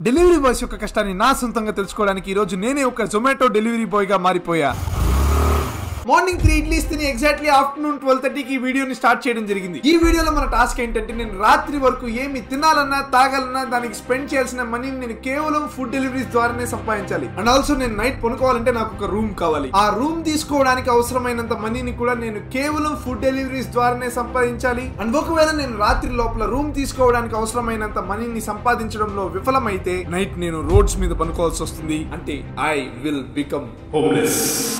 Delivery boys యొక్క కష్టాన్ని నా సొంతంగా తెలుసుకోవడానికి ఈ రోజు నేనే ఒక జొమాటో డెలివరీ బాయ్ గా మారిపోయా మార్నింగ్ త్రీ ఇడ్లీస్ తిని ఎగ్జాక్ట్లీ ఆఫ్టర్నూన్ ట్వెల్వ్ థర్టీకి ఈ వీడియోని స్టార్ట్ చేయడం జరిగింది ఈ వీడియోలో మన టాస్క్ ఏంటంటే నేను రాత్రి వరకు ఏమి తినాలన్నా తాగాలన్నా దానికి స్పెండ్ చేయాల్సిన మనీని నేను కేవలం ఫుడ్ డెలివరీస్ ద్వారానే సంపాదించాలి అండ్ ఆల్సో నేను నైట్ పనుకోవాలంటే నాకు ఒక రూమ్ కావాలి ఆ రూమ్ తీసుకోవడానికి అవసరమైనంత మనీని కూడా నేను కేవలం ఫుడ్ డెలివరీస్ ద్వారానే సంపాదించాలి అండ్ ఒకవేళ నేను రాత్రి లోపల రూమ్ తీసుకోవడానికి అవసరమైనంత మనీని సంపాదించడంలో విఫలమైతే నైట్ నేను రోడ్స్ మీద పనుకోవాల్సి వస్తుంది అంటే ఐ విల్ బికమ్ హోమ్లెస్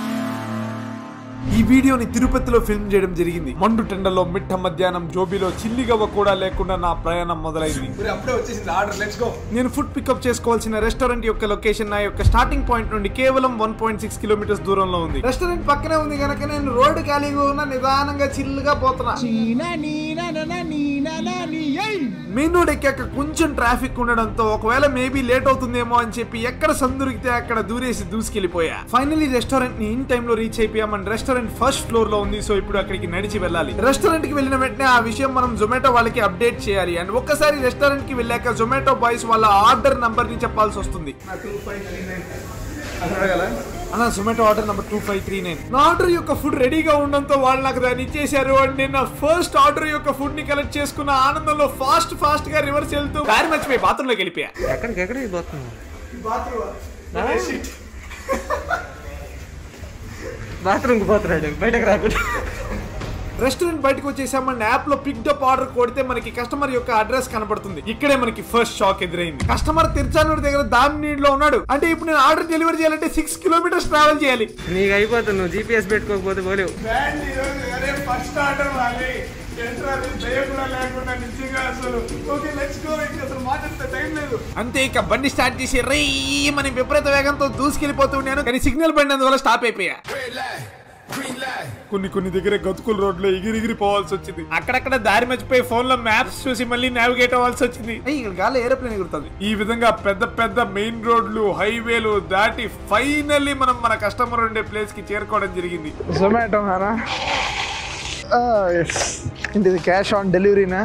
ఈ వీడియోని తిరుపతిలో ఫిల్మ్ చేయడం జరిగింది మండు టెండలో మిట్ట మధ్యాహ్నం జోబీలో చిల్లిగవ్వ కూడా లేకుండా నా ప్రయాణం మొదలైంది అప్పుడే వచ్చేసింది ఆర్డర్ లెట్స్ గో నేను ఫుడ్ పికప్ చేసుకోవాల్సిన రెస్టారెంట్ యొక్క లొకేషన్ నా యొక్క స్టార్టింగ్ పాయింట్ నుండి కేవలం వన్ పాయింట్ సిక్స్ కిలోమీటర్స్ దూరంలో ఉంది రెస్టారెంట్ పక్కనే ఉంది కనుక నేను రోడ్డు ఖాళీగా ఉన్న నిదానంగా చిల్లుగా పోతున్నా మెయిన్ రోడ్ ఎక్కాక కొంచెం ట్రాఫిక్ ఉండడంతో ఒకవేళ మేబీ లేట్ అవుతుందేమో అని చెప్పి ఎక్కడ సందురికితే అక్కడ దూరేసి దూసుకెళ్లిపోయా ఫైనలీ రెస్టారెంట్ ని ఇన్ టైమ్ లో రీచ్ అయిపోయామని రెస్టారెంట్ ఫస్ట్ ఫ్లోర్ లో ఉంది సో ఇప్పుడు అక్కడికి నడిచి వెళ్ళాలి రెస్టారెంట్ కి వెళ్ళిన వెంటనే ఆ విషయం మనం జొమాటో వాళ్ళకి అప్డేట్ చేయాలి అండ్ ఒక్కసారి రెస్టారెంట్ కి వెళ్ళాక జొమాటో బాయ్స్ వాళ్ళ ఆర్డర్ నంబర్ ని చెప్పాల్సి వస్తుంది అన్న Zomato order number two five three nine నా ఆర్డర్ యొక్క ఫుడ్ రెడీగా ఉండడంతో వాళ్ళు నాకు దాన్ని ఇచ్చేశారు అండ్ నేను నా ఫస్ట్ ఆర్డర్ యొక్క ఫుడ్ ని కలెక్ట్ చేసుకున్న ఆనందంలో ఫాస్ట్ ఫాస్ట్ గా రివర్స్ వెళ్తూ దారి మర్చిపోయి బాత్రూమ్ లోకి వెళ్ళిపోయా ఎక్కడికి ఎక్కడికి పోతున్నావు బాత్రూమ్కి పోతున్నాడు బయటకు రాకుండా రెస్టారెంట్ బయటకు వచ్చేసామని యాప్ లో పిక్ అప్ ఆర్డర్ కొడితే మనకి కస్టమర్ యొక్క అడ్రస్ కనబడుతుంది ఇక్కడే మనకి ఫస్ట్ షాక్ ఎదురైంది కస్టమర్ తిరుచానూరు దగ్గర దాని నీటిలో ఉన్నాడు అంటే ఇప్పుడు నేను ఆర్డర్ డెలివరీ చేయాలంటే సిక్స్ కిలోమీటర్స్ ట్రావెల్ చేయాలి నీకు అయిపోతుంది నువ్వు జీపీఎస్ పెట్టుకోకపోతే పోలేవు ఫస్ట్ ఆర్డర్ వాలి అంతే ఇక బండి స్టార్ట్ చేసి రై మన విపరీత వేగంతో దూసుకెళ్లిపోతూ ఉన్నాను కానీ సిగ్నల్ బండి అందువల్ల స్టాప్ అయిపోయా కొన్ని కొన్ని దగ్గర గతుకుల రోడ్లో ఎగిరి ఎగిరి పోవాల్సి వచ్చింది అక్కడక్కడ దారి మర్చిపోయి ఫోన్ లో మ్యాప్స్ చూసి మళ్ళీ నావిగేట్ అవ్వాల్సి వచ్చింది ఇక్కడ గాలి ఏరోప్లేన్ ఎగురుతుంది ఈ విధంగా పెద్ద పెద్ద మెయిన్ రోడ్లు హైవేలు దాటి ఫైనల్లీ మనం మన కస్టమర్ ఉండే ప్లేస్ కి చేరుకోవడం జరిగింది జొమాటో నానా ఇది క్యాష్ ఆన్ డెలివరీనా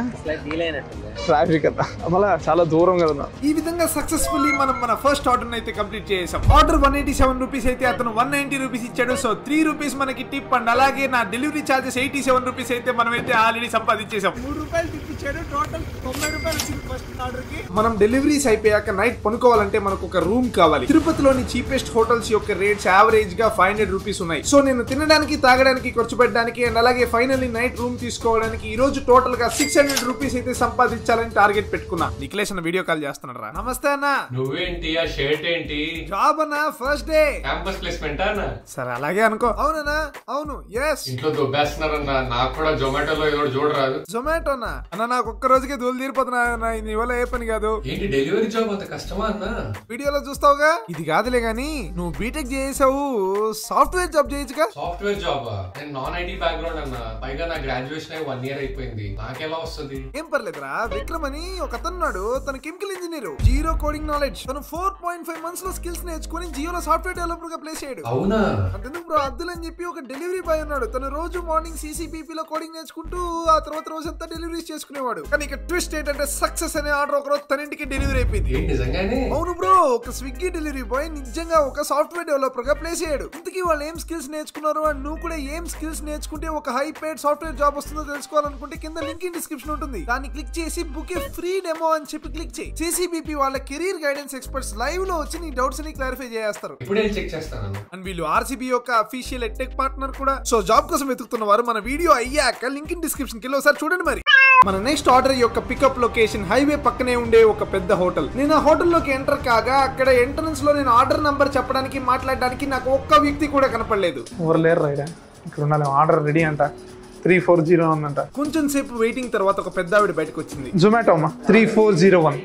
ట్రాఫిక్ అంతా మళ్ళా చాలా దూరం కదా ఈ విధంగా సక్సెస్ఫుల్లీ మనం మన ఫస్ట్ ఆర్డర్ అయితే కంప్లీట్ చేసాం order one eighty seven rupees అయితే అతను వన్ నైన్టీ రూపీస్ ఇచ్చాడు సో త్రీ రూపీస్ మనకి టిప్ అండ్ అలాగే నా delivery charges eighty seven rupees అయితే మనం అయితే ఆల్రెడీ సంపాదించేసాం మూడు రూపాయలు టిప్ ఇచ్చాడు టోటల్ తొంభై రూపాయలు వచ్చింది ఫస్ట్ ఆర్డర్ కి మనం డెలివరీస్ అయిపోయాక నైట్ పనుకోవాలంటే మనకు ఒక రూమ్ కావాలి తిరుపతిలోని చీపెస్ట్ హోటల్స్ యొక్క రేట్స్ యావరేజ్ గా ఫైవ్ హండ్రెడ్ రూపీస్ ఉన్నాయి సో నేను తినడానికి తాగడానికి ఖర్చు పెట్టడానికి అండ్ అలాగే ఫైనల్లీ నైట్ రూమ్ తీసుకోవడానికి ఈ రోజు టోటల్ గా సిక్స్ హండ్రెడ్ రూపీస్ అయితే సంపాదించాలని టార్గెట్ పెట్టుకున్నా నిఖిలేష్ అన్న వీడియో కాల్ చేస్తున్నాడు రా నమస్తే అన్న నువ్వేంటి ఆ షర్ట్ ఏంటి జాబ్ అన్న ఫస్ట్ డే క్యాంపస్ ప్లేస్మెంట్ అన్న సరే అలాగే అనుకో అవునన్నా అవును ఎస్ ఇంట్లో దొబ్బేస్తున్నారన్న నాకు కూడా జొమాటోలో ఏదో ఒకటి చూడరాదు జొమాటోనా అన్న నాకు ఒక్క రోజుకే దూలు తీరిపోతున్నా అన్న నీ వల్ల ఏ పని కాదు ఏంటి డెలివరీ జాబ్ అంత కష్టమా అన్న వీడియోలో చూస్తావుగా ఇది కాదులే గాని నువ్వు బీటెక్ చేసావు సాఫ్ట్వేర్ జాబ్ చేయొచ్చుగా సాఫ్ట్వేర్ జాబ్ నేను నాన్ ఐటీ బ్యాక్గ్రౌండ్ అన్న పైగా నా గ్రాడ్యుయేషన్ అయి వన్ ఇయర్ అయిపోయింది నాకెలా వస్తుంది ఏం పర్లేదురా విక్రమ్ అని ఒక అతను ఉన్నాడు తన chemical engineer zero coding knowledge తను ఫోర్ పాయింట్ ఫైవ్ మంత్స్ లో స్కిల్స్ నేర్చుకుని జియోలో సాఫ్ట్వేర్ డెవలపర్ గా ప్లేస్ చేయడు అవునా అంతెందుకు బ్రో అబ్దుల్ అని చెప్పి ఒక డెలివరీ బాయ్ ఉన్నాడు తను రోజు మార్నింగ్ సీసీపీపీ లో కోడింగ్ నేర్చుకుంటూ ఆ తర్వాత రోజంతా డెలివరీస్ చేసుకునేవాడు కానీ ఇక ట్విస్ట్ ఏంటంటే సక్సెస్ అనే ఆర్డర్ ఒక రోజు తన ఇంటికి డెలివరీ అయిపోయింది ఏంటి నిజంగానే అవును బ్రో ఒక స్విగ్గీ డెలివరీ బాయ్ నిజంగా ఒక సాఫ్ట్వేర్ డెవలపర్ గా ప్లేస్ అయ్యాడు ఇంతకీ వాళ్ళు ఏం స్కిల్స్ నేర్చుకున్నారు అండ్ నువ్వు కూడా ఏం స్కిల్స్ నేర్చుకుంటే ఒక హై పేడ్ సాఫ్ట్వేర్ జాబ్ వస్తుందో తెలుసుకోవాలనుకుంటే కింద లింక్ ఇన్ డిస్క్రిప్షన్ ఉంటుంది దాన్ని క్లిక్ చేసి బుక్ ఏ ఫ్రీ డెమో అని చెప్పి క్లిక్ చేయి సిసిబిపి వాళ్ళ కెరీర్ గైడెన్స్ ఎక్స్పర్ట్స్ లైవ్ లో వచ్చి నీ డౌట్స్ ని క్లారిఫై చేస్తారు ఇప్పుడు నేను చెక్ చేస్తాను అండ్ వీళ్ళు ఆర్సీబీ యొక్క అఫీషియల్ ఎట్టెక్ పార్ట్నర్ కూడా సో జాబ్ కోసం వెతుకుతున్న వారు మన వీడియో అయ్యాక లింక్ ఇన్ డిస్క్రిప్షన్ కి ఒకసారి చూడండి మరి మన నెక్స్ట్ ఆర్డర్ యొక్క పికప్ లొకేషన్ హైవే పక్కనే ఉండే ఒక పెద్ద హోటల్ నేను ఆ హోటల్లోకి ఎంటర్ కాగా అక్కడ ఎంట్రన్స్ లో నేను ఆర్డర్ నంబర్ చెప్పడానికి మాట్లాడడానికి నాకు ఒక్క వ్యక్తి కూడా కనపడలేదు ఎవరు లేరు రైడా ఇక్కడ ఉండాలి ఆర్డర్ రెడీ అంట త్రీ ఫోర్ జీరో ఉందంట కొంచెం సేపు వెయిటింగ్ తర్వాత ఒక పెద్ద ఆవిడ బయటకు వచ్చింది జొమాటో అమ్మా త్రీ ఫోర్ జీరో వన్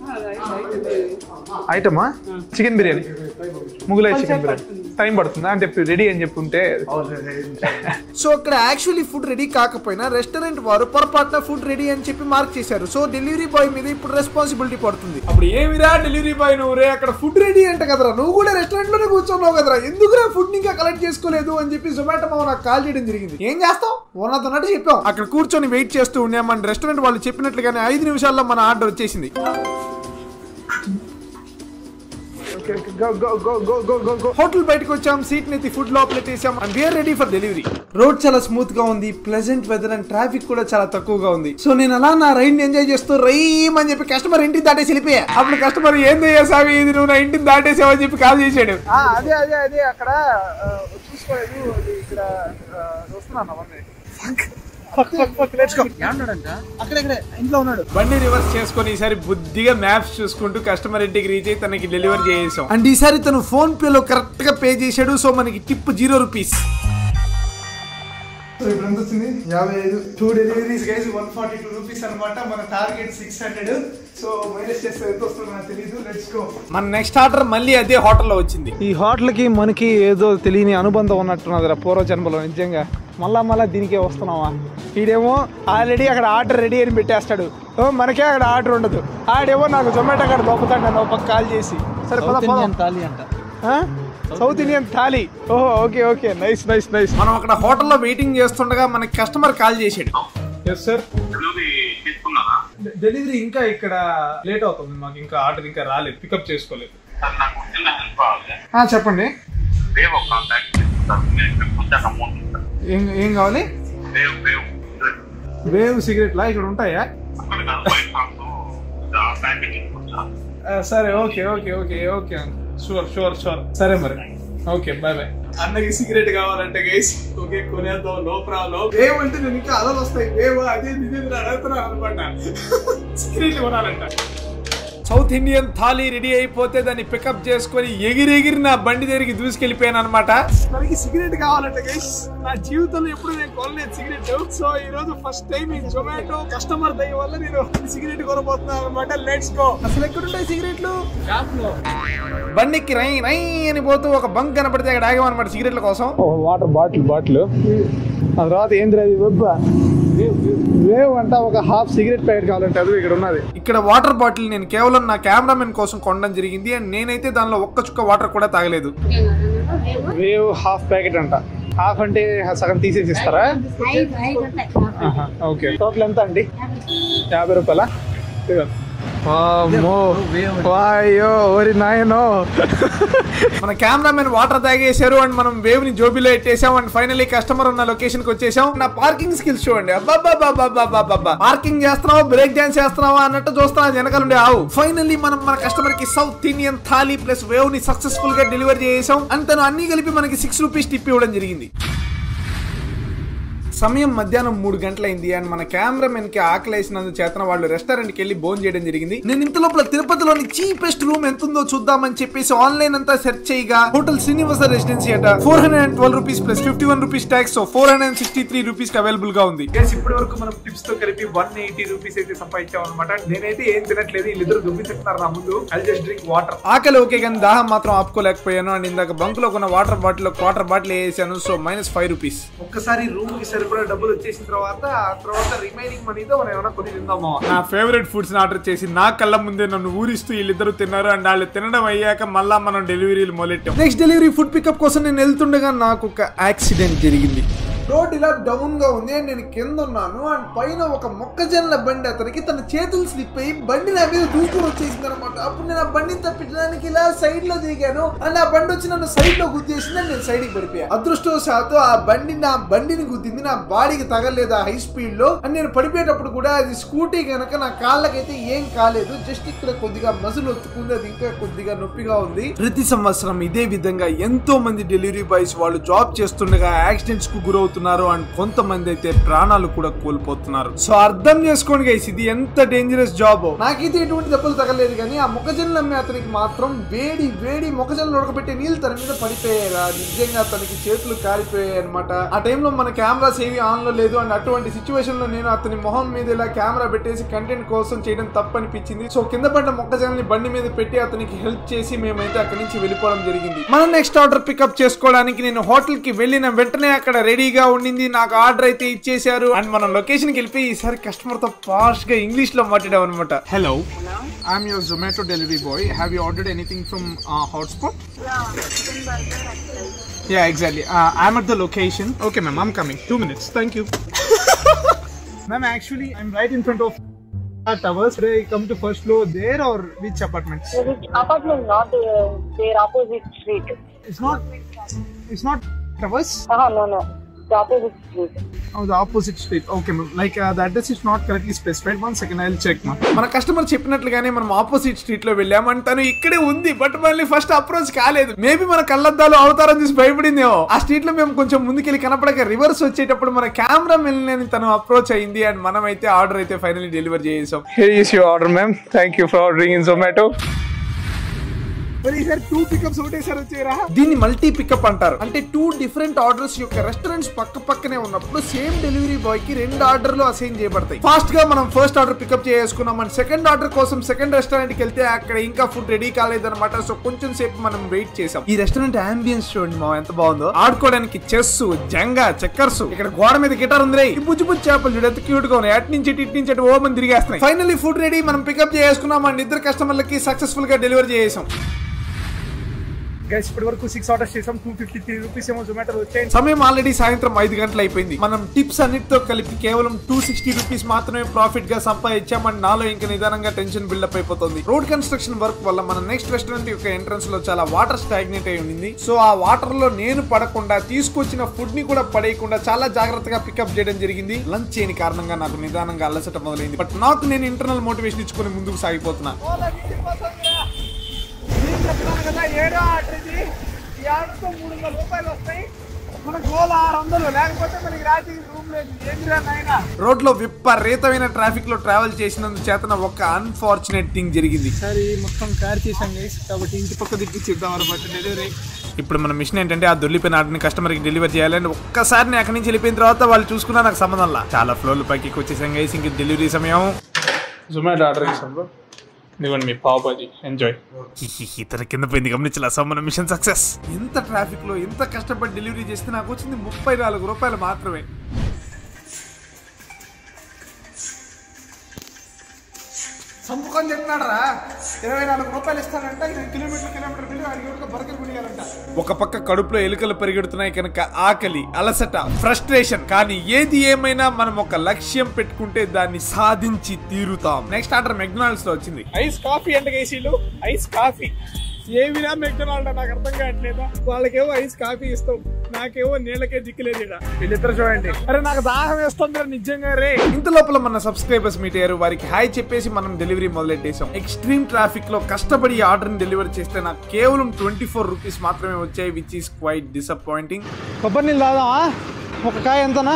ఐటమా chicken biryani Mughlai chicken biryani time పడుతుందా అంటే రెడీ అని చెప్పుంటే సో అక్కడ యాక్చువల్లీ ఫుడ్ రెడీ కాకపోయినా రెస్టారెంట్ వారు పొరపాటున ఫుడ్ రెడీ అని చెప్పి మార్క్ చేశారు సో డెలివరీ బాయ్ మీద ఇప్పుడు రెస్పాన్సిబిలిటీ పడుతుంది అప్పుడు ఏమిరా డెలివరీ బాయ్ నువ్వు రే అక్కడ ఫుడ్ రెడీ అంట కదరా నువ్వు కూడా రెస్టారెంట్ లోనే కూర్చున్నావు కదరా ఎందుకురా ఫుడ్ ఇంకా కలెక్ట్ చేసుకోలేదు అని చెప్పి జొమాటో మామ నాకు కాల్ చేయడం జరిగింది ఏం చేస్తావు ఓనర్తో అన్నట్టు చెప్పాం అక్కడ కూర్చొని వెయిట్ చేస్తూ ఉన్నాం మన రెస్టారెంట్ వాళ్ళు చెప్పినట్లుగానే ఐదు నిమిషాల్లో మన ఆర్డర్ వచ్చేసింది హోటల్ బయటకు వచ్చాం సీట్ నెత్తి ఫుడ్ లోపల పెట్టేసాం and we are ready for delivery road చాలా స్మూత్ గా ఉంది ప్లెజెంట్ వెదర్ అండ్ ట్రాఫిక్ కూడా చాలా తక్కువగా ఉంది సో నేను అలా నా రైడ్ ఎంజాయ్ చేస్తూ రైమ్ అని చెప్పి కస్టమర్ ఇంటికి దాటేసి వెళ్ళిపోయా అప్పుడు కస్టమర్ ఏం చేసావి ఇది నువ్వు నా ఇంటిని దాటేసావని చెప్పి కాల్ చేశాడు అదే అదే అదే అక్కడ చూసుకోలేదు అది ఇక్కడ వస్తున్నాను అవన్నీ అక్కడెక్కడే ఇంట్లో ఉన్నాడు బండి రివర్స్ చేసుకొని ఈసారి బుద్ధిగా మ్యాప్స్ చూసుకుంటూ కస్టమర్ ఇంటికి రీచ్ అయ్యి తనకి డెలివరీ చేసాం అండ్ ఈసారి తను ఫోన్ పే లో కరెక్ట్ గా పే చేశాడు సో మనకి టిప్ జీరో రూపీస్ సో ఇప్పుడు ఎంత వచ్చింది యాభై ఐదు two deliveries guys one forty two rupees అనమాట మన target six hundred so minus చేస్తే ఎంత వస్తుందో నాకు తెలియదు లెట్స్ గో మన నెక్స్ట్ ఆర్డర్ మళ్ళీ అదే హోటల్లో వచ్చింది ఈ హోటల్ కి మనకి ఏదో తెలియని అనుబంధం ఉన్నట్టున్నది పూర్వ జన్మలో నిజంగా మళ్ళా మళ్ళా దీనికే వస్తున్నావా ఈడేమో ఆల్రెడీ అక్కడ ఆర్డర్ రెడీ అని పెట్టేస్తాడు ఓ, మనకే అక్కడ ఆర్డర్ ఉండదు ఆడేమో నాకు జొమాటో అక్కడ దొప్పుతాడు నన్ను ఒక కాల్ చేసి సరే పద, పద. ఆ? సౌత్ ఇండియన్ థాలీ ఓహో okay okay nice nice nice మనం అక్కడ హోటల్లో వెయిటింగ్ చేస్తుండగా మనకి కస్టమర్ కాల్ చేశాడు ఎస్ సార్ తీసుకున్నారా డెలివరీ ఇంకా ఇక్కడ లేట్ అవుతుంది మాకు ఇంకా ఆర్డర్ ఇంకా రాలేదు పికప్ చేసుకోలేదు సార్ నాకు చిన్న హెల్ప్ కావాలి చెప్పండి వేవ్ ఒక కాంటాక్ట్ చేస్తారు నేను ఇక్కడికి వచ్చాక అమౌంట్ ఇస్తాను ఏం ఏం కావాలి వేవ్ వేవ్ వేవ్ సిగరెట్లా ఇక్కడ ఉంటాయా అక్కడ కాదు వైట్ సాంగ్స్ ప్యాకెట్ తీసుకొచ్చా ఆ, సరే okay okay okay okay sure sure sure సరే మరి ఓకే బాయ్ బాయ్ అన్నకి సిగరెట్ కావాలంటే గైస్ ఓకే కొనేద్దాం నో ప్రాబ్లం వేవ్ అంటే నేను ఇంకా అలలు వస్తాయి వేవ్ అదే నిజం అడుగుతున్నాను అనమాట సిగరెట్ కొనాలంట సౌత్ ఇండియన్ థాలీ రెడీ అయిపోతే దాన్ని పికప్ చేసుకొని ఎగిరి ఎగిరి నా బండి దగ్గరికి దూసుకెళ్ళిపోయాను అనమాట మనకి సిగరెట్ కావాలంట గైస్ నా జీవితంలో ఎప్పుడు నేను కొనలేదు సిగరెట్ సో ఈ రోజు ఫస్ట్ టైం ఈ జొమాటో కస్టమర్ దయ వల్ల నేను సిగరెట్ కొనబోతున్నాను అనమాట లెట్స్ గో అసలు ఎక్కడుంటాయి సిగరెట్లు బండికి రై రై అని పోతూ ఒక బంక్ కనపడితే అక్కడ ఆగామన్నమాట సిగరెట్ల కోసం వాటర్ బాటిల్ బాటిల్ ఆ తర్వాత ఏంద్ర అది వెబ్ వేవ్ అంట ఒక హాఫ్ సిగరెట్ ప్యాకెట్ కావాలంటే అది ఇక్కడ ఉన్నది ఇక్కడ వాటర్ బాటిల్ నేను కేవలం నా కెమెరామెన్ కోసం కొనడం జరిగింది అండ్ నేనైతే దానిలో ఒక్క చుక్క వాటర్ కూడా తాగలేదు వేవ్ హాఫ్ ప్యాకెట్ అంట హాఫ్ అంటే సగం తీసేసి ఇస్తారా ఐదు ఐదు ఉంటాయి ఓకే టోటల్ ఎంత అండి యాభై రూపాయల వాయో ఓరి నాయనో మన కెమెరామెన్ వాటర్ తాగేశారు అండ్ మనం వేవ్ ని జోబీలో ఎట్టేసాం అండ్ ఫైనల్లీ కస్టమర్ ఉన్న లొకేషన్ కి వచ్చేసాం నా పార్కింగ్ స్కిల్స్ చూడండి అబ్బాబ్బాబ్బాబ్బాబ్బా పార్కింగ్ చేస్తున్నావా బ్రేక్ డాన్స్ చేస్తున్నావా అన్నట్టు చూస్తున్నా వెనకాల ఉండే ఆవు ఫైనల్లీ మనం మన కస్టమర్ కి South Indian thali plus wave ని సక్సెస్ఫుల్ గా డెలివరీ చేసాం అండ్ తను అన్ని కలిపి మనకి సిక్స్ రూపీస్ టిప్ ఇవ్వడం జరిగింది సమయం మధ్యాహ్నం మూడు గంటలైంది అండ్ మన కెమెరామెన్ కి ఆకలేసినందు చేతన వాళ్ళు రెస్టారెంట్ కి వెళ్ళి భోజనం చేయడం జరిగింది నేను ఇంత లోపల తిరుపతిలోని చీపెస్ట్ రూమ్ ఎంత ఉందో చూద్దామని చెప్పేసి ఆన్లైన్ అంతా సెర్చ్ చేయగా హోటల్ శ్రీనివాస రెసిడెన్సీ అట four hundred and twelve rupees plus fifty one rupees tax four hundred and sixty three rupees కి అవైలబుల్ గా ఉంది ఇప్పటి వరకు మనం టిప్స్ తో కలిపి వన్ ఎయిటీ రూపీస్ అయితే సంపాదించాం అనమాట నేనైతే ఏం తినట్లేదు వీళ్ళిద్దరు దుబ్బిస్తున్నారు నా ముందు ఐ జస్ట్ డ్రింక్ వాటర్ ఆకలి ఓకే కానీ దాహం మాత్రం ఆపుకోలేకపోయాను అండ్ ఇందాక బంక్ లో కొన్న వాటర్ బాటిల్ వాటర్ బాటిల్ వేసాను సో మైనస్ ఫైవ్ రూపీస్ ఒక్కసారి రూమ్ కి సరిపడా డబ్బులు వచ్చేసిన తర్వాత ఆ తర్వాత రిమైనింగ్ మనీతో మనం ఏమైనా కొన్ని తిందామా నా ఫేవరెట్ ఫుడ్స్ ఆర్డర్ చేసి నా కళ్ళ ముందే నన్ను ఊరిస్తూ వీళ్ళిద్దరు తిన్నారు అండ్ వాళ్ళు తినడం అయ్యాక మళ్ళా మనం డెలివరీలు మొదలెట్టాం నెక్స్ట్ డెలివరీ ఫుడ్ పికప్ కోసం నేను వెళ్తుండగా నాకు ఒక యాక్సిడెంట్ జరిగింది రోడ్ ఇలా డౌన్ గా ఉంది అండ్ నేను కింద ఉన్నాను అండ్ పైన ఒక మొక్కజొన్న బండి అతనికి తన చేతులు స్లిప్ అయ్యి బండి నా మీద దూసుకుని వచ్చేసింది అనమాట అప్పుడు నేను ఆ బండిని తప్పించడానికి ఇలా సైడ్ లో దిగాను అండ్ ఆ బండి వచ్చి నన్ను సైడ్ లో గుద్దేసింది and నేను సైడ్ కి పడిపోయా అదృష్టవశాత్తు ఆ బండి నా బండిని గుద్దింది నా బాడీకి తగలేదు ఆ హై స్పీడ్ లో అండ్ నేను పడిపోయేటప్పుడు కూడా అది స్కూటీ కనుక నా కాళ్ళకైతే ఏం కాలేదు జస్ట్ ఇక్కడ కొద్దిగా మసులు ఒత్తుకుంది అది ఇంకా కొద్దిగా నొప్పిగా ఉంది ప్రతి సంవత్సరం ఇదే విధంగా ఎంతో మంది డెలివరీ బాయ్స్ వాళ్ళు జాబ్ చేస్తుండగా యాక్సిడెంట్స్ కు గురవుతున్నారు అండ్ కొంతమంది అయితే ప్రాణాలు కూడా కోల్పోతున్నారు సో అర్థం చేసుకోండి గైస్ ఇది ఎంత డేంజరస్ జాబ్ నాకైతే ఎటువంటి దెబ్బలు తగలేదు కానీ ఆ మొక్కజొన్నలు అమ్మే అతనికి మాత్రం వేడి వేడి మొక్కజొన్నలు ఉడకబెట్టే నీళ్ళు తన మీద పడిపోయాయి నిజంగా తనకి చేతులు కాలిపోయాయి అనమాట ఆ టైంలో మన కెమెరాస్ ఏవి ఆన్ లో లేదు అండ్ అటువంటి సిచ్యువేషన్ లో నేను అతని మొహం మీద ఇలా కెమెరా పెట్టేసి కంటెంట్ కోసం చేయడం తప్పు అనిపించింది సో కింద పడ్డ మొక్కజొన్నని బండి మీద పెట్టి అతనికి హెల్ప్ చేసి మేమైతే అక్కడి నుంచి వెళ్ళిపోవడం జరిగింది మన నెక్స్ట్ ఆర్డర్ పికప్ చేసుకోవడానికి నేను హోటల్ కి వెళ్ళిన వెంటనే అక్కడ రెడీగా ఉండింది నాకు ఆర్డర్ అయితే ఇచ్చేశారు అండ్ మనం లొకేషన్ కి వెళ్ళిపోయి ఈసారి కస్టమర్ తో ఫాస్ట్ గా ఇంగ్లీష్ లో మాట్లాడాం అనమాట hello I'm your Zomato delivery boy have you ordered anything from hotspot Yeah, exactly. Uh, I'm at the location. Okay, ma'am, I'm coming. Two minutes. Thank you. ma'am, actually, I'm right in front of towers రే come to first floor there are which apartment Which apartment, not uh, their opposite street. It's not it's not towers Uh-huh, no, no. The opposite street. Oh, the opposite street. Okay, ma'am. Like uh, the address is not correctly specified. One second, I'll check, ma'am. మన customer చెప్పినట్లుగానే మనం opposite street లో వెళ్ళామని తను ఇక్కడే ఉంది but మళ్ళీ first approach కాలేదు మేబీ మన కళ్ళద్దాలు అవతారం చూసి భయపడిందేమో ఆ స్ట్రీట్ లో మేము కొంచెం ముందుకెళ్ళి కనపడక రివర్స్ వచ్చేటప్పుడు మన కెమెరా మెల్లని తను అప్రోచ్ అయింది అండ్ మనం అయితే ఆర్డర్ అయితే ఫైనల్లీ డెలివర్ చేసాం Here is your order, ma'am. Thank you for ordering in Zomato. Sir two pickups ఒకటేసారి వచ్చారా దీన్ని మల్టీ పికప్ అంటారు అంటే టూ డిఫరెంట్ ఆర్డర్స్ యొక్క రెస్టారెంట్స్ పక్క పక్కనే ఉన్నప్పుడు సేమ్ డెలివరీ బాయ్ కి రెండు ఆర్డర్లు అసైన్ చేయబడతాయి ఫాస్ట్ గా మనం ఫస్ట్ ఆర్డర్ పికప్ చేసుకున్నాం అండ్ సెకండ్ ఆర్డర్ కోసం సెకండ్ రెస్టారెంట్ కి వెళ్తే అక్కడ ఇంకా ఫుడ్ రెడీ కాలేదన్నమాట సో కొంచెం సేపు మనం వెయిట్ చేసాం ఈ రెస్టారెంట్ అంబియన్స్ చూడండి మా ఎంత బాగుందో ఆడుకోవడానికి చెస్ జంగా చెక్కర్స్ ఇక్కడ గోడ మీద గిటార్ ఉంది రే ఈ బుజ్జి బుజ్జి చేపలు చూడు ఎంత క్యూట్ గా ఉన్నాయి అటు నుంచి ఇటు, ఇటు నుంచి అటు ఓ మంది తిరిగేస్తున్నాయి ఫైనల్లీ ఫుడ్ రెడీ మనం పికప్ చేసుకున్నాం అండ్ ఇద్దరు కస్టమర్లకి సక్సెస్ఫుల్ గా డెలివరీ చేసాం గైస్ ఇప్పటి వరకు సిక్స్ ఆర్డర్స్ చేసాం టూ ఫిఫ్టీ త్రీ రూపీస్ ఏమో జొమాటో వచ్చాయి సమయం ఆల్రెడీ సాయంత్రం ఐదు గంటలు అయిపోయింది మనం టిప్స్ అన్నిటితో కలిపి కేవలం టూ సిక్స్టీ రూపీస్ మాత్రమే ప్రాఫిట్ గా సంపాదించామని నాలో ఇంకా నిదానంగా టెన్షన్ బిల్డప్ అయిపోతుంది రోడ్ కన్స్ట్రక్షన్ వర్క్ వల్ల మన నెక్స్ట్ రెస్టారెంట్ యొక్క ఎంట్రన్స్ లో చాలా వాటర్ స్టాగ్నేట్ అయి ఉంది సో ఆ వాటర్ లో నేను పడకుండా తీసుకొచ్చిన ఫుడ్ ని కూడా పడేయకుండా చాలా జాగ్రత్తగా పికప్ చేయడం జరిగింది లంచ్ చేయని కారణంగా నాకు నిదానంగా అలసట మొదలైంది బట్ నాకు నేను ఇంటర్నల్ మోటివేషన్ ఇచ్చుకొని ముందుకు సాగిపోతున్నా చెప్తున్నాను కదా ఏడో ఆర్డర్ ఇది ఈ ఆర్డర్తో మూడు వందల రూపాయలు వస్తాయి మన గోల్ ఆరు వందలు లేకపోతే మనకి రాత్రి రూమ్ లేదు ఏంటిరా నాయనా రోడ్ లో విపరీతమైన ట్రాఫిక్ లో ట్రావెల్ చేసినందు చేతన ఒక అన్ఫార్చునేట్ థింగ్ జరిగింది సరే మొత్తం కార్ చేసాం గైస్ కాబట్టి ఇంటి పక్క దిప్పించిద్దాం అనమాట డెలివరీ ఇప్పుడు మన మిషన్ ఏంటంటే ఆ దొల్లిపోయిన ఆర్డర్ని కస్టమర్ కి డెలివర్ చేయాలని ఒక్కసారి నేను అక్కడి నుంచి వెళ్ళిపోయిన తర్వాత వాళ్ళు చూసుకున్నా నాకు సంబంధంలా చాలా ఫ్లోర్లు పైకి వచ్చేసాం గైస్ ఇంక డెలివరీ సమయం జొమాటో ఆర్డర్ చేసాం బ్రో ఇదిగోండి మీ పావు బాజీ ఎంజాయ్ ఇతర కింద పోయింది గమనించలా సో మన మిషన్ సక్సెస్ ఎంత ట్రాఫిక్ లో ఎంత కష్టపడి డెలివరీ చేస్తే నాకు వచ్చింది ముప్పై నాలుగు రూపాయలు మాత్రమే చంపుకొని చెప్తున్నాడు రా ఇరవై నాలుగు రూపాయలు ఇస్తానంట ఇరవై కిలోమీటర్ కిలోమీటర్ బిల్లు అడిగి కూడా బర్గర్ కొనియాలంట ఒక పక్క కడుపులో ఎలుకలు పరిగెడుతున్నాయి కనుక ఆకలి అలసట ఫ్రస్ట్రేషన్ కానీ ఏది ఏమైనా మనం ఒక లక్ష్యం పెట్టుకుంటే దాన్ని సాధించి తీరుతాం నెక్స్ట్ ఆర్డర్ మెక్డొనాల్డ్స్ లో వచ్చింది ఐస్ కాఫీ అంటే గైసీలు ఐస్ కాఫీ ఏమిరా మెక్డొనాల్డ్ నాకు అర్థం కావట్లేదా వాళ్ళకేమో ఐస్ కాఫీ ఇస్తాం నాకేమో నీళ్ళకే దిక్కులేదు ఈడ. వీళ్ళిద్దరు చూడండి అరే నాకు దాహం వేస్తుంది నిజంగా రే ఇంత లోపల మన సబ్స్క్రైబర్స్ మీట్ అయ్యారు వారికి హాయ్ చెప్పేసి మనం డెలివరీ మొదలెట్టేసాం ఎక్స్ట్రీమ్ ట్రాఫిక్ లో కష్టపడి ఆర్డర్ ని డెలివర్ చేస్తే నాకు కేవలం ట్వంటీ ఫోర్ రూపీస్ మాత్రమే వచ్చాయి విచ్ ఈస్ క్వైట్ డిసప్పాయింటింగ్ కొబ్బరి నీళ్ళు తాదామా ఒక కాయ ఎంతనా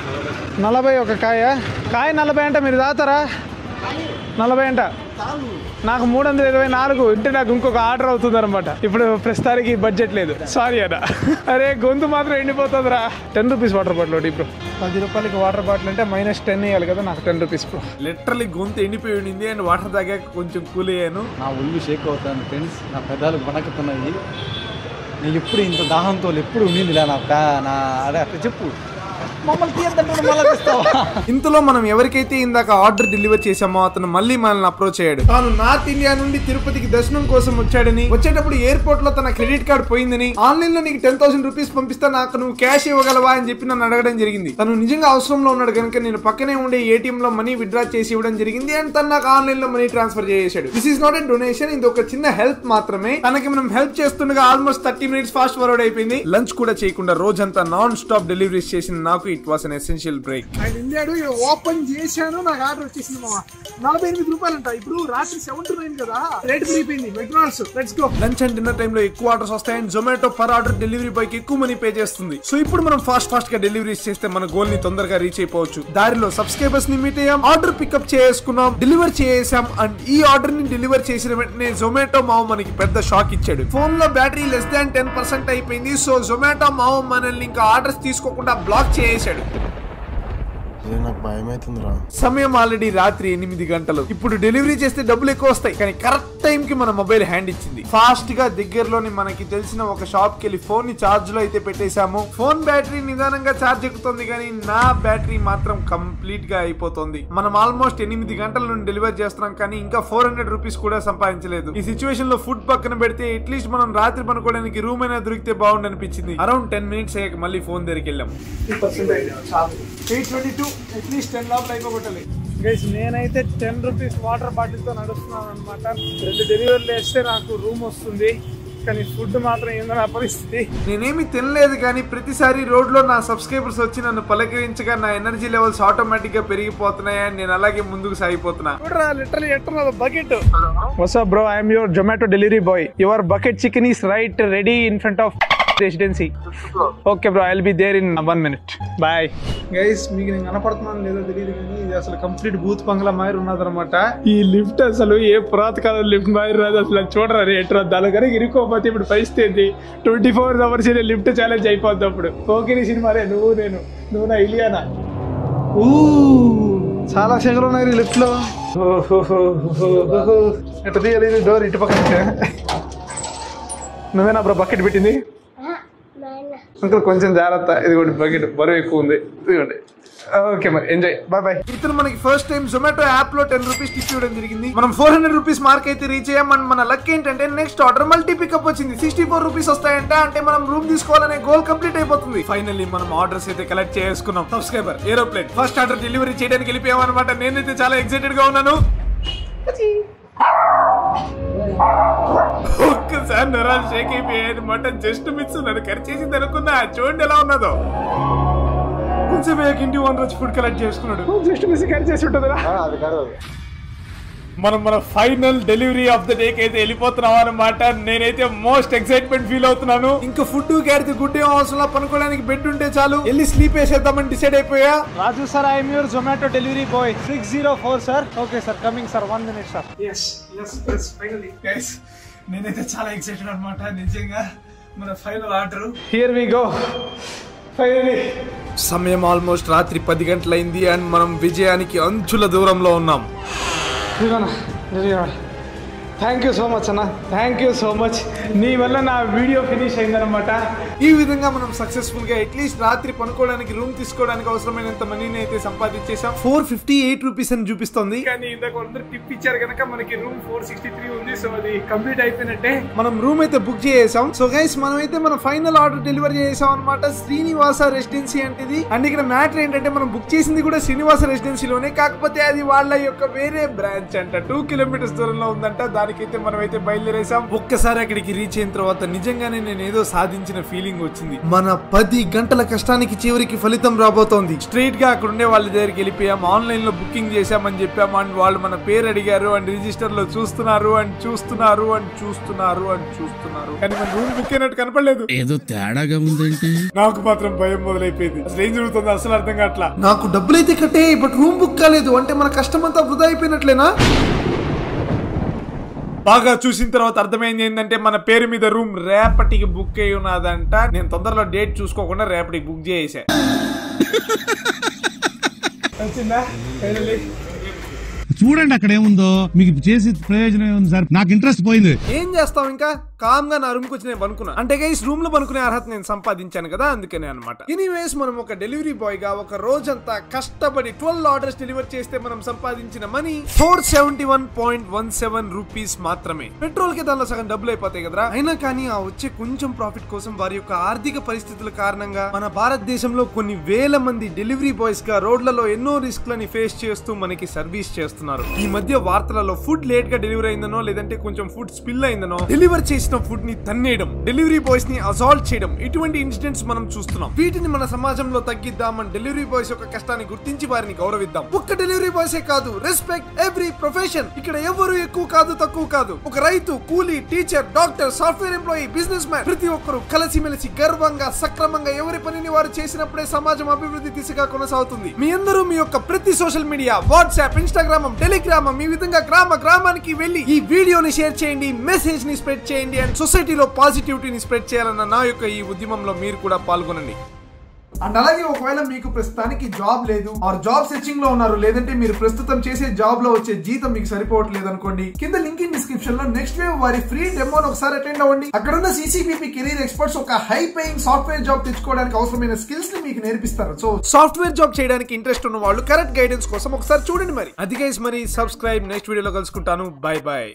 నలభై ఒక కాయ కాయ నలభై అంట మీరు తాగుతారా నలభై అంట నాకు మూడు వందల ఇరవై నాలుగు ఇంటే నాకు ఇంకొక ఆర్డర్ అవుతుంది అనమాట ఇప్పుడు ప్రస్తుతానికి బడ్జెట్ లేదు సారీ అన్న అరే గొంతు మాత్రం ఎండిపోతుందిరా టెన్ రూపీస్ వాటర్ బాటిల్ ఒకటి ఇప్పుడు పది రూపాయలకి వాటర్ బాటిల్ అంటే మైనస్ టెన్ ఇవ్వాలి కదా నాకు టెన్ రూపీస్ ఇప్పుడు లిటరలీ గొంతు ఎండిపోయి ఉండింది అండ్ వాటర్ తాగాక కొంచెం కూల్ అయ్యాను నా ఒళ్ళు షేక్ అవుతాను ఫ్రెండ్స్ నా పెదాలు వణకుతున్నాయి నేను ఎప్పుడు ఇంత దాహంతో ఎప్పుడు ఉండిందిలే నా ప్యా నా అదే అట్లా చెప్పు మమ్మల్ని తీయద్దంటే మళ్ళీ తెస్తావా ఇంతలో మనం ఎవరికైతే ఇందాక ఆర్డర్ డెలివర్ చేసామో అతను మళ్ళీ మనల్ని అప్రోచ్ అయ్యాడు తాను నార్త్ ఇండియా నుండి తిరుపతికి దర్శనం కోసం వచ్చాడని వచ్చేటప్పుడు ఎయిర్పోర్ట్ లో తన క్రెడిట్ కార్డ్ పోయిందని ఆన్లైన్ లో నీకు టెన్ థౌసండ్ రూపీస్ పంపిస్తా నాకు నువ్వు క్యాష్ ఇవ్వగలవా అని చెప్పి నన్ను అడగడం జరిగింది తను నిజంగా అవసరంలో ఉన్నాడు కనుక నేను పక్కనే ఉండే ఏటీఎం లో మనీ విత్డ్రా చేసి ఇవ్వడం జరిగింది అండ్ తను నాకు ఆన్లైన్ లో మనీ ట్రాన్స్ఫర్ చేసాడు this is not a donation ఇది ఒక చిన్న హెల్ప్ మాత్రమే తనకి మనం హెల్ప్ చేస్తుండగా almost thirty minutes fast forward అయిపోయింది లంచ్ కూడా చేయకుండా రోజంతా నాన్ స్టాప్ డెలివరీస్ చేసిన నాకు it was an essential break ఆయన వెళ్ళాడు ఓపెన్ చేశాను నాకు ఆర్డర్ వచ్చేసింది మామ నలభై ఎనిమిది రూపాయలు అంట ఇప్పుడు రాత్రి సెవెన్ టు నైన్ కదా రేట్ పెరిగిపోయింది McDonald's let's go lunch and dinner టైంలో ఎక్కువ ఆర్డర్స్ వస్తాయని Zomato per order delivery boy కి ఎక్కువ మనీ పే చేస్తుంది సో ఇప్పుడు మనం ఫాస్ట్ ఫాస్ట్ గా డెలివరీస్ చేస్తే మన గోల్ ని తొందరగా రీచ్ అయిపోవచ్చు దారిలో సబ్స్క్రైబర్స్ ని మీట్ అయ్యాం ఆర్డర్ పికప్ చేసుకున్నాం డెలివర్ చేసాం అండ్ ఈ ఆర్డర్ ని డెలివర్ చేసిన వెంటనే జొమాటో మావ మనకి పెద్ద షాక్ ఇచ్చాడు ఫోన్ లో battery less than ten percent అయిపోయింది సో జొమాటో మావ మనల్ని ఇంకా ఆర్డర్స్ తీసుకోకుండా బ్లాక్ చేసేసాడు నాకు భయం అవుతుందిరా సమయం ఆల్రెడీ రాత్రి ఎనిమిది గంటలు ఇప్పుడు డెలివరీ చేస్తే డబ్బులు ఎక్కువ వస్తాయి కానీ కరెక్ట్ టైం కి మన మొబైల్ హ్యాండ్ ఇచ్చింది ఫాస్ట్ గా దగ్గరలోని మనకి తెలిసిన ఒక షాప్ కి వెళ్ళి ఫోన్ ని చార్జ్ లో అయితే పెట్టేశాము ఫోన్ బ్యాటరీ నిదానంగా చార్జ్ ఎక్కుతుంది కానీ నా బ్యాటరీ మాత్రం కంప్లీట్ గా అయిపోతుంది మనం ఆల్మోస్ట్ ఎనిమిది గంటల నుండి డెలివరీ చేస్తున్నాం కానీ ఇంకా ఫోర్ హండ్రెడ్ రూపీస్ కూడా సంపాదించలేదు ఈ సిచ్యువేషన్ లో ఫుడ్ పక్కన పెడితే అట్లీస్ట్ మనం రాత్రి పనుకోవడానికి రూమ్ అయినా దొరికితే బాగుండు అనిపించింది అరౌండ్ టెన్ మినిట్స్ అయ్యాక మళ్ళీ ఫోన్ దగ్గరికి వెళ్ళాం eight twenty two at least ten లోపల అయిపోగొట్టాలి గైస్ నేనైతే టెన్ రూపీస్ వాటర్ బాటిల్తో నడుస్తున్నాను అనమాట రెండు డెలివరీలు వేస్తే నాకు రూమ్ వస్తుంది కానీ ఫుడ్ మాత్రం ఏందో నా పరిస్థితి నేనేమి తినలేదు కానీ ప్రతిసారి రోడ్ లో నా సబ్స్క్రైబర్స్ వచ్చి నన్ను పలకరించగా నా ఎనర్జీ లెవెల్స్ ఆటోమేటిక్ గా పెరిగిపోతున్నాయని నేను అలాగే ముందుకు సాగిపోతున్నా చూడరా లిటరలీ ఎట్టున్నది బకెట్ వసా bro I'm your Zomato delivery boy your bucket chicken is right ready in front of residency okay bro I'll be there in one minute bye guys మీకు నేను కనపడుతున్నాను లేదో తెలియదు కానీ ఇది అసలు కంప్లీట్ బూత్ బంగ్లా మాదిరి ఉన్నదన్నమాట ఈ లిఫ్ట్ అసలు ఏ పురాతకాలం లిఫ్ట్ మాదిరి రాదు అసలు అది చూడరా రేట్రా దాని కనుక ఇరుక్కోపోతే ఇప్పుడు పరిస్థితి ఏంటి twenty four hours lift challenge అయిపోద్ది అప్పుడు ఓకే సినిమారే నువ్వు నేను నువ్వు నా ఇలియానా ఊ చాలా సెగలు ఉన్నాయి లిఫ్ట్ లో ఎట్లా తీయాలి డోర్ ఇటు పక్కన నువ్వేనా బ్రో బకెట్ పెట్టింది అంకుల్ కొంచెం జాగ్రత్త ఇదిగోండి బకెట్ బరువు ఎక్కువ ఉంది ఇదిగోండి ఓకే మరి ఎంజాయ్ బాయ్ బాయ్ ఇతను మనకి ఫస్ట్ టైం జొమాటో యాప్ లో టెన్ రూపీస్ టిప్ ఇవ్వడం జరిగింది మనం ఫోర్ హండ్రెడ్ రూపీస్ మార్క్ అయితే రీచ్ అయ్యాం అండ్ మన లక్ ఏంటంటే నెక్స్ట్ ఆర్డర్ మల్టీ పికప్ వచ్చింది సిక్స్టీ ఫోర్ రూపీస్ వస్తాయంట అంటే మనం రూమ్ తీసుకోవాలనే గోల్ కంప్లీట్ అయిపోతుంది ఫైనల్లీ మనం ఆర్డర్స్ అయితే కలెక్ట్ చేసుకున్నాం subscriber aeroplane first order delivery చేయడానికి వెళ్ళిపోయాం అనమాట నేనైతే చాలా ఎక్సైటెడ్ గా ఉన్నాను ఒక్కసారి నరాలు షేక్ అయిపోయాయి మటన్ జస్ట్ మిక్స్ నన్ను ఖర్చేసింది అనుకున్నా చూడండి ఎలా ఉన్నదో కొంచెం ఇంటి వన్ రోజు ఫుడ్ కలెక్ట్ చేసుకున్నాడు జస్ట్ మిస్ కట్ చేసి ఉంటుందిరా అది కాదు మనం మన final delivery of the day కి అయితే వెళ్ళిపోతున్నాం అనమాట నేనైతే మోస్ట్ ఎక్సైట్మెంట్ ఫీల్ అవుతున్నాను ఇంకా ఫుడ్ గ్యాడితే గుడ్ ఏం అవసరం పనుకోవడానికి బెడ్ ఉంటే చాలు వెళ్ళి స్లీప్ వేసేద్దామని డిసైడ్ అయిపోయా Raju sir I'm your Zomato delivery boy six zero four sir okay sir coming sir one minute sir yes yes yes finally guys నేనైతే చాలా ఎక్సైటెడ్ అనమాట నిజంగా మన final order here we go finally సమయం almost రాత్రి పది గంటలైంది అండ్ మనం విజయానికి అంచుల దూరంలో ఉన్నాం థ్యాంక్ యూ సో మచ్ అన్న థ్యాంక్ యూ సో మచ్ నీ వల్ల నా వీడియో ఫినిష్ అయిందనమాట ఈ విధంగా మనం సక్సెస్ఫుల్ గా అట్లీస్ట్ రాత్రి పనుకోవడానికి రూమ్ తీసుకోవడానికి అవసరమైనంత మనీని అయితే సంపాదించేసాం ఫోర్ ఫిఫ్టీ ఎయిట్ రూపీస్ అని చూపిస్తుంది కానీ ఇందాక అందరు టిప్ ఇచ్చారు కనుక మనకి రూమ్ ఫోర్ సిక్స్టీ త్రీ ఉంది సో అది కంప్లీట్ అయిపోయినట్టే మనం రూమ్ అయితే బుక్ చేసాం సో గైస్ మనం అయితే మన ఫైనల్ ఆర్డర్ డెలివరీ చేసాం అనమాట శ్రీనివాస రెసిడెన్సీ అంటే ఇది అండ్ ఇక్కడ మ్యాటర్ ఏంటంటే మనం బుక్ చేసింది కూడా శ్రీనివాస రెసిడెన్సీలోనే కాకపోతే అది వాళ్ళ యొక్క వేరే బ్రాంచ్ అంట టూ కిలోమీటర్స్ దూరంలో ఉందంట దానికైతే మనం అయితే బయలుదేరేసాం ఒక్కసారి అక్కడికి రీచ్ అయిన తర్వాత నిజంగానే నేను ఏదో సాధించిన ఫీలింగ్ వచ్చింది మన పది గంటల కష్టానికి చివరికి ఫలితం రాబోతోంది స్ట్రైట్ గా అక్కడ ఉండే వాళ్ళ దగ్గరికి వెళ్ళిపోయాం ఆన్లైన్ లో బుకింగ్ చేశామని చెప్పాం అండ్ వాళ్ళు మన పేరు అడిగారు అండ్ రిజిస్టర్ లో చూస్తున్నారు అండ్ చూస్తున్నారు అండ్ చూస్తున్నారు అండ్ చూస్తున్నారు కానీ మన రూమ్ బుక్ అయినట్టు కనపడలేదు ఏదో తేడాగా ఉందేంటి నాకు మాత్రం భయం మొదలైపోయింది అసలు ఏం జరుగుతుందో అసలు అర్థం కావట్లా నాకు డబ్బులు అయితే కట్టే బట్ రూమ్ బుక్ కాలేదు అంటే మన కష్టం అంతా వృధా అయిపోయినట్లేనా బాగా చూసిన తర్వాత అర్థమైంది ఏంటంటే మన పేరు మీద రూమ్ రేపటికి బుక్ అయి ఉన్నదంట నేను తొందరలో డేట్ చూసుకోకుండా రేపటికి బుక్ చేసా వచ్చిందా ఫైనలీ చూడండి అక్కడ ఏముందో మీకు చేసి ప్రయోజనం ఏముంది సార్ నాకు ఇంట్రెస్ట్ పోయింది ఏం చేస్తాం ఇంకా కామ్ గా నా రూమ్ కి వచ్చి నేను పనుకున్నా అంటే గైస్ రూమ్ లో పనుకునే అర్హత నేను సంపాదించాను కదా అందుకనే అనమాట ఎనీవేస్ మనం ఒక డెలివరీ బాయ్ గా ఒక రోజంతా కష్టపడి ట్వెల్వ్ ఆర్డర్స్ డెలివర్ చేస్తే మనం సంపాదించిన money four seventy one point one seven rupees మాత్రమే పెట్రోల్ కి దానిలో సగం డబ్బులు అయిపోతాయి కదరా అయినా కానీ ఆ వచ్చే కొంచెం ప్రాఫిట్ కోసం వారి యొక్క ఆర్థిక పరిస్థితుల కారణంగా మన భారతదేశంలో కొన్ని వేల మంది డెలివరీ బాయ్స్ గా రోడ్లలో ఎన్నో రిస్క్లని ఫేస్ చేస్తూ మనకి సర్వీస్ చేస్తున్నారు ఈ మధ్య వార్తలలో ఫుడ్ లేట్ గా డెలివరీ అయిందనో లేదంటే కొంచెం ఫుడ్ స్పిల్ అయిందనో డెలివర్ చేసిన ఫుడ్ ని తన్నేయడం డెలివరీ బాయ్స్ ని అసాల్ట్ చేయడం ఇటువంటి ఇన్సిడెంట్స్ మనం చూస్తున్నాం వీటిని మన సమాజంలో తగ్గిద్దాం మన డెలివరీ బాయ్స్ యొక్క కష్టాన్ని గుర్తించి వారిని గౌరవిద్దాం ఒక్క డెలివరీ బాయ్సే కాదు రెస్పెక్ట్ ఎవ్రీ ప్రొఫెషన్ ఇక్కడ ఎవరు ఎక్కువ కాదు తక్కువ కాదు ఒక రైతు కూలీ teacher doctor software employee businessman ప్రతి ఒక్కరు కలిసిమెలిసి గర్వంగా సక్రమంగా ఎవరి పనిని వారు చేసినప్పుడే సమాజం అభివృద్ధి దిశగా కొనసాగుతుంది మీ అందరూ మీ యొక్క ప్రతి సోషల్ మీడియా వాట్సాప్ ఇన్స్టాగ్రామ్ టెలిగ్రామం ఈ విధంగా గ్రామ గ్రామానికి వెళ్ళి ఈ వీడియోని షేర్ చేయండి మెసేజ్ ని స్ప్రెడ్ చేయండి అండ్ సొసైటీలో పాజిటివిటీని స్ప్రెడ్ చేయాలన్న నా యొక్క ఈ ఉద్యమంలో మీరు కూడా పాల్గొనండి అండ్ అలాగే ఒకవేళ మీకు ప్రస్తుతానికి జాబ్ లేదు ఆర్ జాబ్ సెర్చింగ్ లో ఉన్నారు లేదంటే మీరు ప్రస్తుతం చేసే జాబ్ లో వచ్చే జీతం మీకు సరిపోవట్లేదు అనుకోండి కింద లింక్ ఇన్ డిస్క్రిప్షన్ లో నెక్స్ట్ వేవ్ వారి ఫ్రీ డెమోని ఒకసారి అటెండ్ అవ్వండి అక్కడ ఉన్న సీసీపీపీ కెరీర్ ఎక్స్పర్ట్స్ ఒక హై పేయింగ్ సాఫ్ట్వేర్ జాబ్ తెచ్చుకోవడానికి అవసరమైన స్కిల్స్ ని మీకు నేర్పిస్తారు సో సాఫ్ట్వేర్ జాబ్ చేయడానికి ఇంట్రెస్ట్ ఉన్న వాళ్ళు కరెక్ట్ గైడెన్స్ కోసం ఒకసారి చూడండి మరి అది గైస్ మరి సబ్స్క్రైబ్ నెక్స్ట్ వీడియోలో కలుసుకుంటాను బై బై